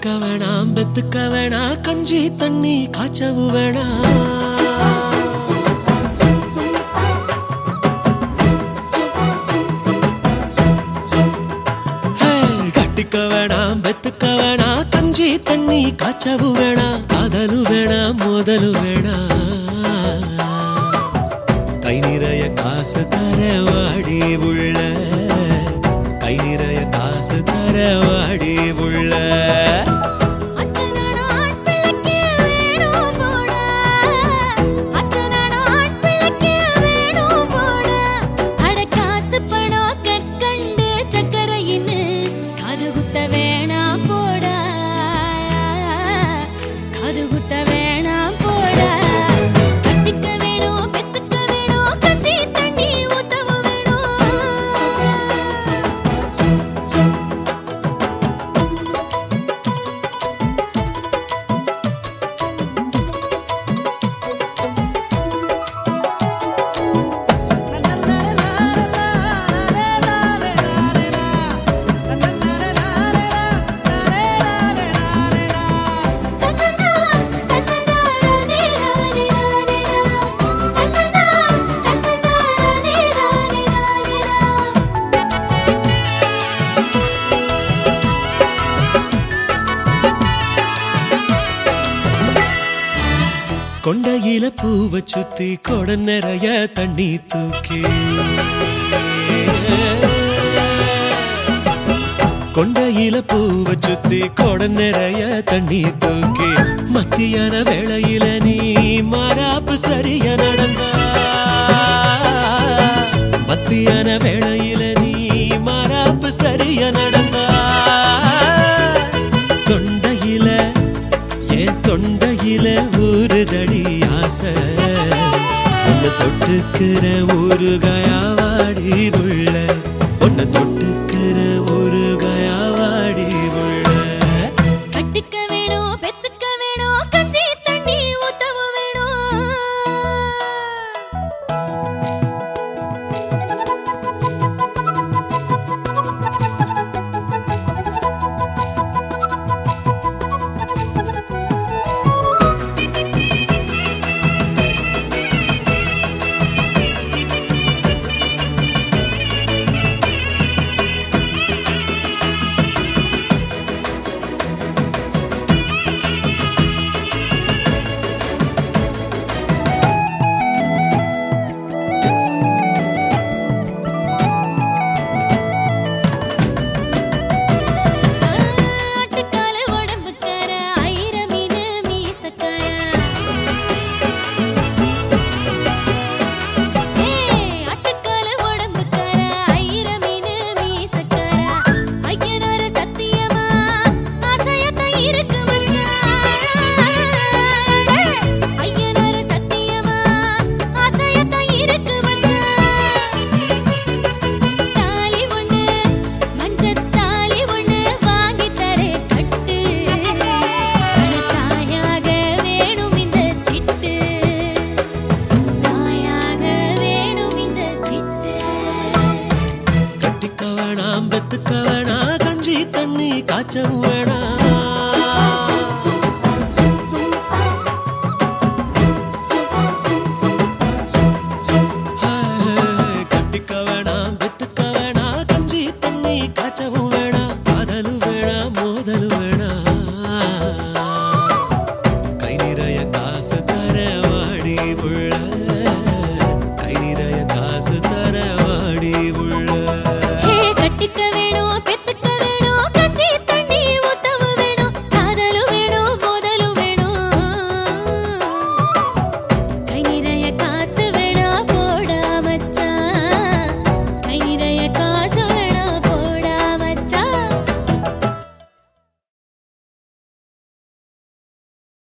கட்டிக்க வேணாம் பெத்துக்க வேணா கஞ்சி தண்ணி காய்ச்சவு வேணாம் ஹே, கட்டிக்க வேணாம் பெத்துக்க வேணா கஞ்சி தண்ணி காய்ச்சவு வேணா காதலு வேணா மோதலு வேணா கை நிறைய காசு தர வாடி உள்ள கை நிறைய காசு தர வாடி உள்ள அச்சனான ஆட்பிள்ளைக்கு வேணும் போட அச்சனான ஆட்பிள்ளைக்கு வேணும் போட அட காசு பணம் கற்கண்டு சக்கரையின்னு காது குத்த வேணாம் போட காது குத்த வேணாம் போட கட்டிக்க வேணும் பெத்துக்க வேணும் கஞ்சி தண்ணி ஊத்தவும் வேணும் தச்சனா தச்சனா ரானே ரானே ரானே ரா தச்சனா தச்சனா ரானே ரானே ரானே ரா கொண்டையில பூவை சுத்தி கொட நிறைய தண்ணி தூக்கி கொண்டையில பூவை சுத்தி கொட நிறைய தண்ணி தூக்கி மத்தியான வேளையில நீ மாறாப்பு சரிய நடந்தா மத்தியான வேளையில நீ மாறாப்பு சரிய நடந்தா தொண்டையில என் தொண்டையில ஊறுதடி ஆசை உன்னை தொட்டுக்கிற ஒரு கயாவாடி உள்ள உன்னை தொட்டுக்கிற ஒரு கயாவாடி உள்ள கட்டிக்க வேணும் பெத்துக்க வேணும் கஞ்சி தண்ணி ஊத்தவும் வேணும் ஆட்டுக்கால உடம்புக்கார ஆயிரம் மீன் மீசக்கார ஏய் ஆட்டுக்கால உடம்புக்கார ஆயிரம் மீன் மீசக்கார ஐயனார சத்தியமா ஆசையத்தான் இருக்கு மச்சான் ஐயனார சத்தியமா ஆசையத்தான் இருக்கு மச்சான் தாலி ஒண்ணு மஞ்சத் தாலி ஒண்ணு வாங்கி தரே கட்டு அட தாயாக வேணும் இந்த சிட்டு தாயாக வேணும் இந்த சிட்டு கட்டிக்க வேணாம் பெத்துக்க வேணா கஞ்சி தண்ணி காய்ச்சவும் வேணா கட்டிக்க வேணாம் பெத்துக்க வேணா கஞ்சி தண்ணி காய்ச்சவும் வேணா காதலு வேணா மோதலு வேணா கை நிறைய காசு தர வாடி உள்ள